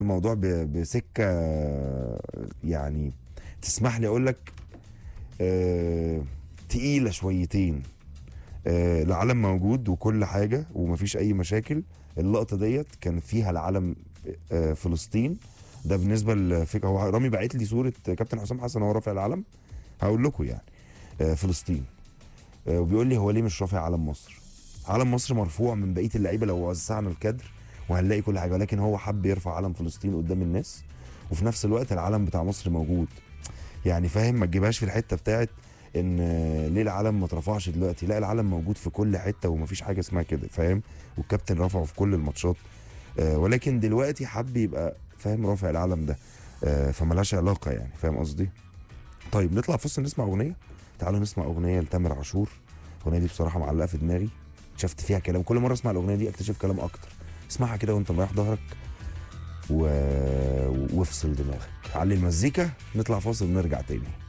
الموضوع ب- بسكه يعني تسمح لي اقول لك آه تقيله شويتين آه العلم موجود وكل حاجه ومفيش اي مشاكل اللقطه ديت كانت فيها العلم آه فلسطين ده بالنسبه لفكره هو رامي باعت لي صوره كابتن حسام حسن وهو رافع العلم هقول لكم يعني آه فلسطين آه وبيقول لي هو ليه مش رافع علم مصر علم مصر مرفوع من بقيه اللعيبه لو وزعنا الكادر وهنلاقي كل حاجه ولكن هو حب يرفع علم فلسطين قدام الناس وفي نفس الوقت العلم بتاع مصر موجود يعني فاهم ما تجيبهاش في الحته بتاعت ان آه، ليه العلم ما اترفعش دلوقتي لا العلم موجود في كل حته ومفيش حاجه اسمها كده فاهم والكابتن رفعه في كل الماتشات آه، ولكن دلوقتي حب يبقى فاهم رافع العلم ده آه، فملهاش علاقه يعني فاهم قصدي طيب نطلع فصل نسمع اغنيه تعالوا نسمع اغنيه لتامر عاشور الاغنيه دي بصراحه معلقه في دماغي شفت فيها كلام كل مره اسمع الاغنيه دي اكتشف كلام اكتر اسمعها كده وانت مريح ظهرك و... وافصل دماغك علي المزيكا نطلع فاصل ونرجع تاني